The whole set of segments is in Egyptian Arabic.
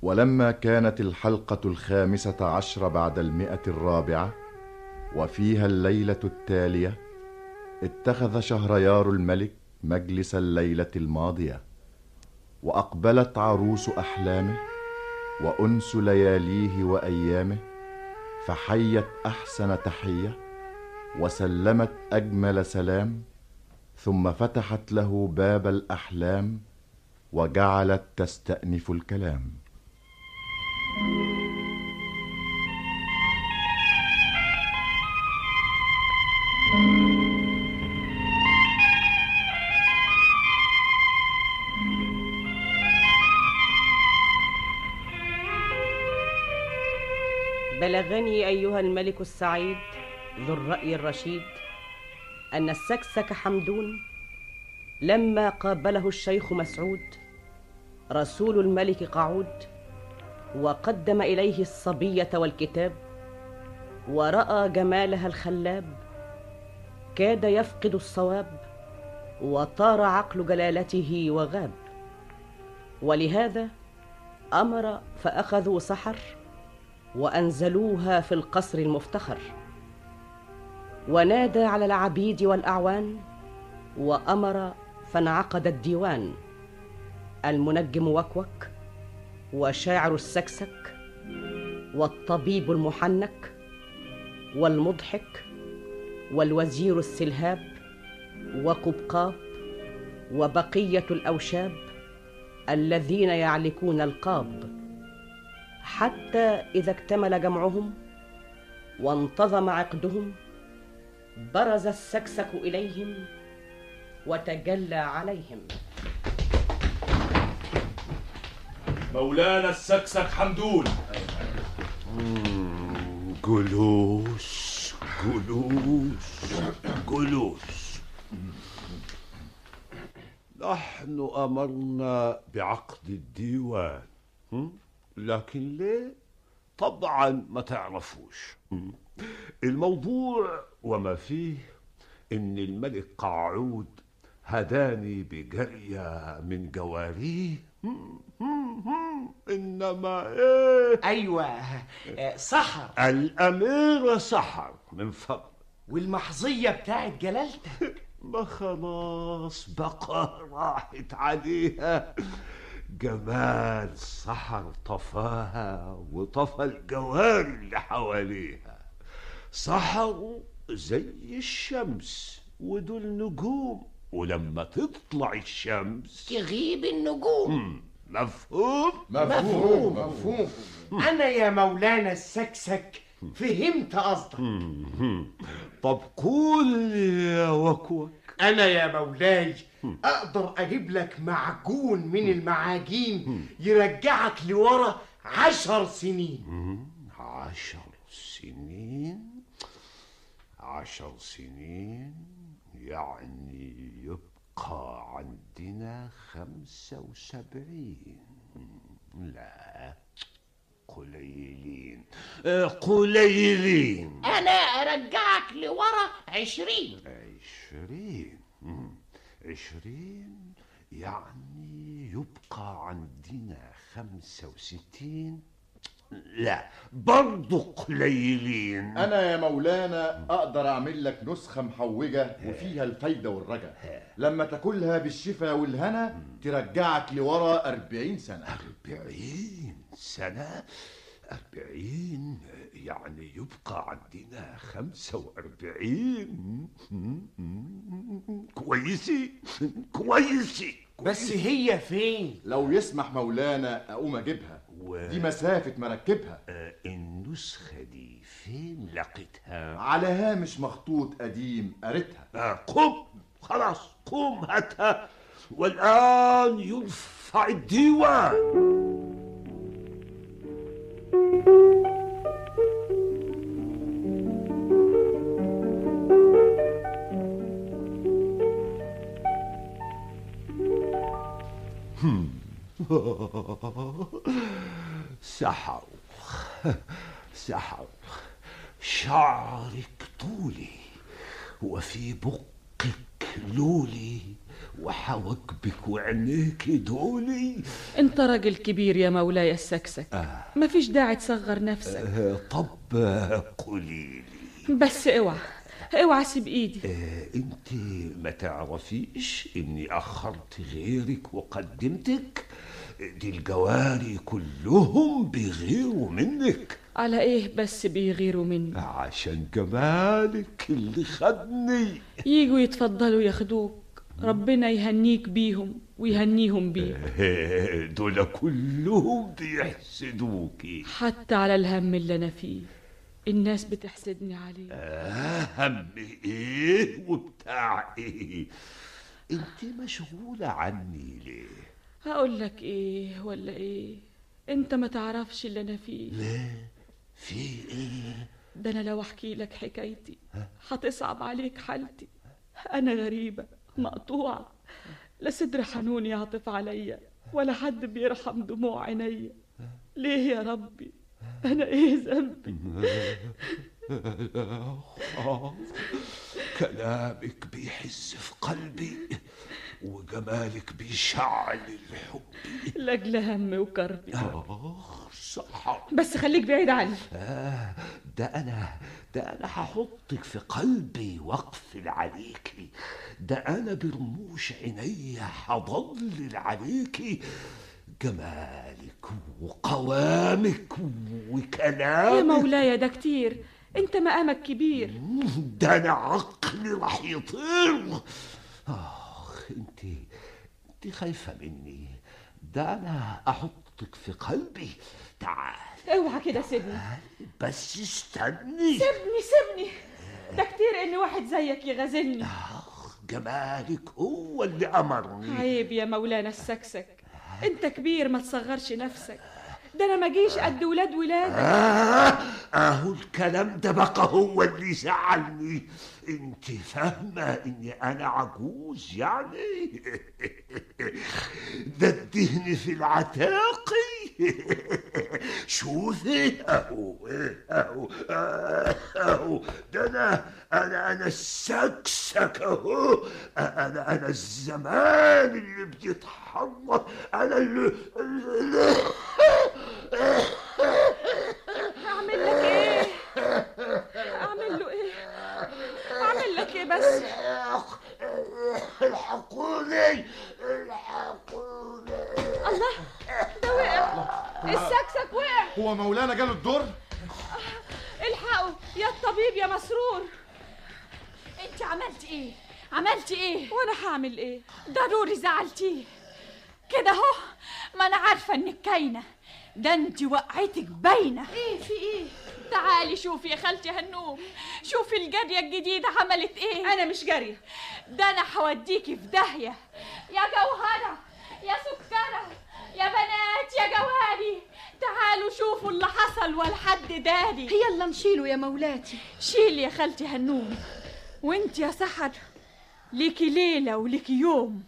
ولما كانت الحلقة الخامسة عشر بعد المئة الرابعة وفيها الليلة التالية اتخذ شهريار الملك مجلس الليلة الماضية وأقبلت عروس أحلامه وأنس لياليه وأيامه فحيت أحسن تحية وسلمت أجمل سلام ثم فتحت له باب الأحلام وجعلت تستأنف الكلام بلغني أيها الملك السعيد ذو الرأي الرشيد أن السكسك حمدون لما قابله الشيخ مسعود رسول الملك قعود وقدم إليه الصبية والكتاب ورأى جمالها الخلاب كاد يفقد الصواب وطار عقل جلالته وغاب ولهذا أمر فأخذوا سحر وأنزلوها في القصر المفتخر ونادى على العبيد والأعوان وأمر فانعقد الديوان المنجم وكوك وشاعر السكسك والطبيب المحنك والمضحك والوزير السلهاب وقبقاب وبقية الأوشاب الذين يعلكون القاب حتى إذا اكتمل جمعهم وانتظم عقدهم برز السكسك إليهم وتجلى عليهم مولانا السكسك حمدون جلوس جلوس جلوس نحن أمرنا بعقد الديوان هم؟ لكن ليه؟ طبعا ما تعرفوش هم؟ الموضوع وما فيه إن الملك قعود هداني بجرية من جواريه هم؟ هم؟ هم؟ إنما إيه ايوه آه، سحر الأميرة سحر من فضل والمحظيه بتاعت جلالتك ما خلاص بقى راحت عليها جمال سحر طفاها وطفى الجوار اللي حواليها سحر زي الشمس ودول نجوم ولما تطلع الشمس تغيب النجوم مم، مفهوم مفهوم مفهوم انا يا مولانا السكسك فهمت قصدك مم. طب قول يا وكوك انا يا مولاي اقدر اجيب لك معجون من المعاجين يرجعك لورا عشر سنين عشر سنين عشر سنين يعني يبقى عندنا خمسة وسبعين لا قليلين آه، قليلين انا ارجعك لورا عشرين عشرين مم. عشرين يعني يبقى عندنا خمسة وستين لا برضو قليلين أنا يا مولانا أقدر أعمل لك نسخة محوجة وفيها الفايدة والرجا لما تاكلها بالشفا والهنا ترجعك لورا أربعين سنة أربعين سنة أربعين يعني يبقى عندنا خمسة وأربعين كويسي كويسي بس هي فين لو يسمح مولانا أقوم أجيبها و... دي مسافة مركبها آه، النسخة دي فين لقيتها؟ على هامش مخطوط قديم قريتها آه، قم خلاص قم هاتها والآن يرفع الديوان سحر سحر شعرك طولي وفي بقك لولي وحواجبك وعينيك دولي انت راجل كبير يا مولاي السكسك مفيش داعي تصغر نفسك آه، طب آه، قولي لي بس اوعى اوعى سيب ايدي آه، انت ما تعرفيش اني اخرت غيرك وقدمتك دي الجواري كلهم بيغيروا منك على ايه بس بيغيروا مني عشان جمالك اللي خدني يجوا يتفضلوا ياخدوك ربنا يهنيك بيهم ويهنيهم بيك آه، دول كلهم بيحسدوكي حتى على الهم اللي انا فيه الناس بتحسدني عليه آه، هم ايه وبتاع ايه انت مشغولة عني ليه هقول لك ايه ولا ايه انت ما تعرفش اللي انا فيه ليه في ايه ده انا لو احكي لك حكايتي هتصعب عليك حالتي انا غريبه مقطوعه لا صدر حنون يعطف عليا ولا حد بيرحم دموع عينيا ليه يا ربي انا ايه ذنبي آه، كلامك بيحس في قلبي وجمالك بيشعل الحب لاجل هم وكربي آخ صح بس خليك بعيد عني آه ده أنا ده أنا هحطك في قلبي وأقفل عليكي ده أنا برموش عيني هضلل عليكي جمالك وقوامك يا وكلامك مولاي ده كتير انت مقامك كبير ده أنا عقلي راح يطير آخ أنت أنت خايفة مني ده أنا أحطك في قلبي تعال اوعى كده سيبني بس استني سيبني سيبني ده كتير ان واحد زيك يغازلني آخ جمالك هو اللي أمرني عيب يا مولانا السكسك انت كبير ما تصغرش نفسك ده انا ما جيش قد ولاد ولادك آه أهو الكلام ده بقى هو اللي زعلني انت فاهمة اني انا عجوز يعني ده الدهن في العتاقي شوفي اهو اهو اهو ده انا انا انا السكسك اهو انا انا الزمان اللي بيتحرك انا اللي, اللي اعمل لك ايه اعمل له ايه اعمل لك ايه بس الحقوني الحقوني الله ده وقع السكسك وقع هو مولانا جاله الدور الحقوا يا الطبيب يا مسرور انت عملت ايه عملت ايه وانا هعمل ايه ضروري زعلتيه كده اهو ما انا عارفه انك كاينه ده انت وقعتك باينه ايه في ايه تعالي شوفي يا خالتي هنوم شوفي الجاريه الجديده عملت ايه انا مش جاريه ده انا هوديكي في داهيه يا جوهره يا سكره يا بنات يا جواري تعالوا شوفوا اللي حصل والحد داري يلا نشيله يا مولاتي شيلي يا خالتي هنوم وانت يا سحر ليكي ليلة وليكي يوم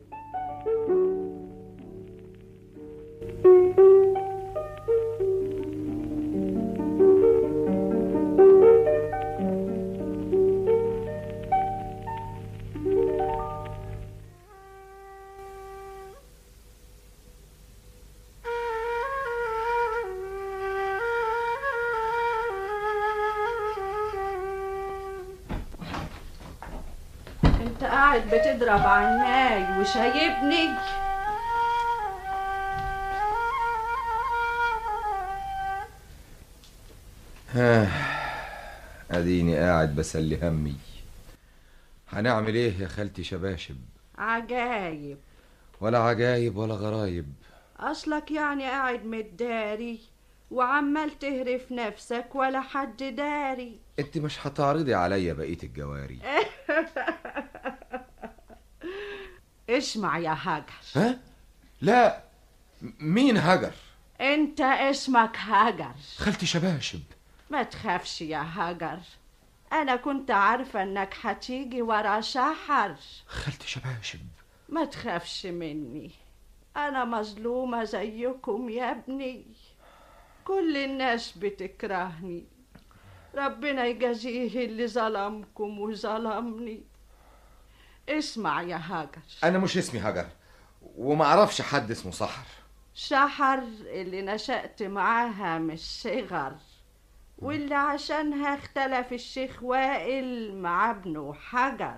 انت قاعد بتضرب عناي وشايبني اديني قاعد بسلي همي هنعمل ايه يا خالتي شباشب عجايب ولا عجايب ولا غرايب اصلك يعني قاعد متداري وعمال تهرف نفسك ولا حد داري انت مش هتعرضي عليا بقيه الجواري اسمع يا هاجر ها لا م- مين هجر انت اسمك هاجر خالتي شباشب ما تخافش يا هاجر انا كنت عارفه انك هتيجي ورا شحر خالتي شباشب ما تخافش مني انا مظلومه زيكم يا ابني كل الناس بتكرهني ربنا يجازيه اللي ظلمكم وظلمني اسمع يا هاجر انا مش اسمي هاجر وما اعرفش حد اسمه سحر شحر اللي نشأت معاها مش صغر واللي عشانها اختلف الشيخ وائل مع ابنه حجر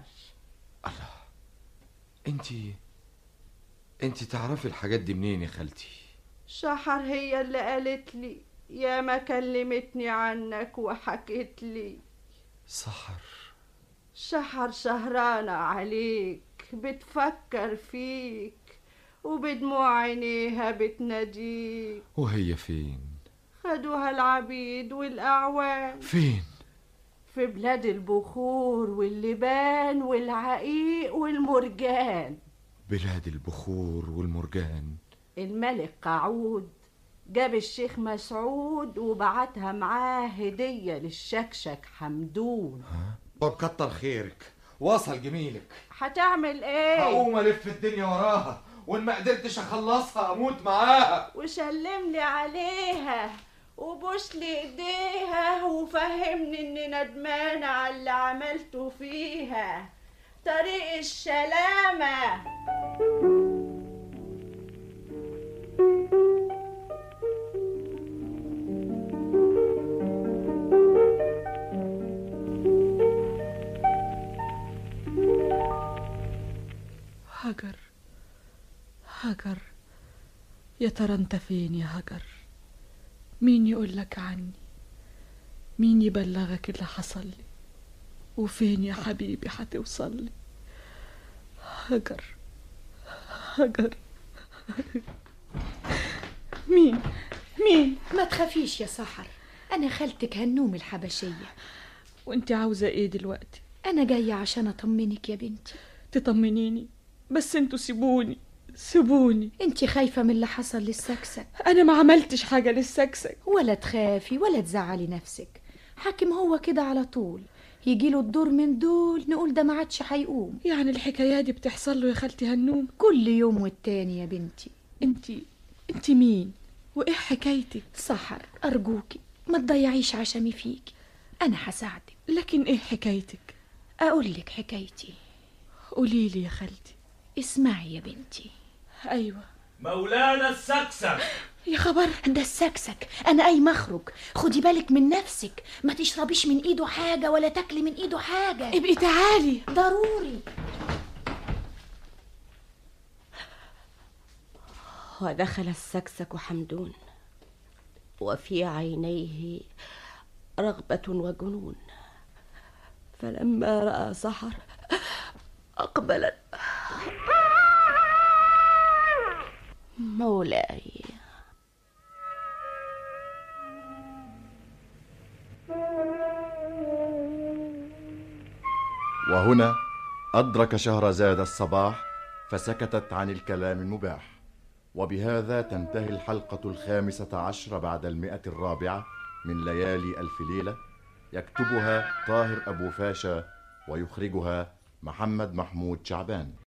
انتي انتي تعرفي الحاجات دي منين يا خالتي شحر هي اللي قالت لي يا ما كلمتني عنك وحكت لي سحر شحر سهرانة عليك بتفكر فيك وبدموع عينيها بتناديك وهي فين خدوها العبيد والأعوان فين في بلاد البخور واللبان والعقيق والمرجان بلاد البخور والمرجان الملك قعود جاب الشيخ مسعود وبعتها معاه هدية للشكشك حمدون طب كتر خيرك وصل جميلك هتعمل ايه هقوم الف الدنيا وراها وان ما قدرتش اخلصها اموت معاها وسلم لي عليها وبوس لي ايديها وفهمني اني ندمانة على اللي عملته فيها طريق السلامة هجر هجر يا ترى انت فين يا هجر مين يقول لك عني مين يبلغك اللي حصل لي وفين يا حبيبي هتوصل لي هجر هجر مين مين ما تخافيش يا سحر أنا خالتك هنوم الحبشية وانت عاوزة ايه دلوقتي أنا جاية عشان أطمنك يا بنتي تطمنيني بس انتوا سيبوني سيبوني انت خايفة من اللي حصل للسكسك انا ما عملتش حاجة للسكسك ولا تخافي ولا تزعلي نفسك حاكم هو كده على طول يجيله الدور من دول نقول ده ما عادش هيقوم يعني الحكاية دي بتحصل له يا خالتي هنوم كل يوم والتاني يا بنتي انتي انتي مين وايه حكايتك سحر أرجوكي ما تضيعيش عشمي فيكي أنا هساعدك لكن ايه حكايتك أقول لك حكايتي قولي لي يا خالتي اسمعي يا بنتي ايوه مولانا السكسك يا خبر ده السكسك انا اي مخرج خدي بالك من نفسك ما تشربيش من ايده حاجه ولا تاكلي من ايده حاجه ابقي تعالي ضروري ودخل السكسك حمدون وفي عينيه رغبة وجنون فلما رأى سحر أقبل مولاي وهنا أدرك شهرزاد الصباح فسكتت عن الكلام المباح وبهذا تنتهي الحلقة الخامسة عشر بعد المئة الرابعة من ليالي ألف ليلة يكتبها طاهر أبو فاشا ويخرجها محمد محمود شعبان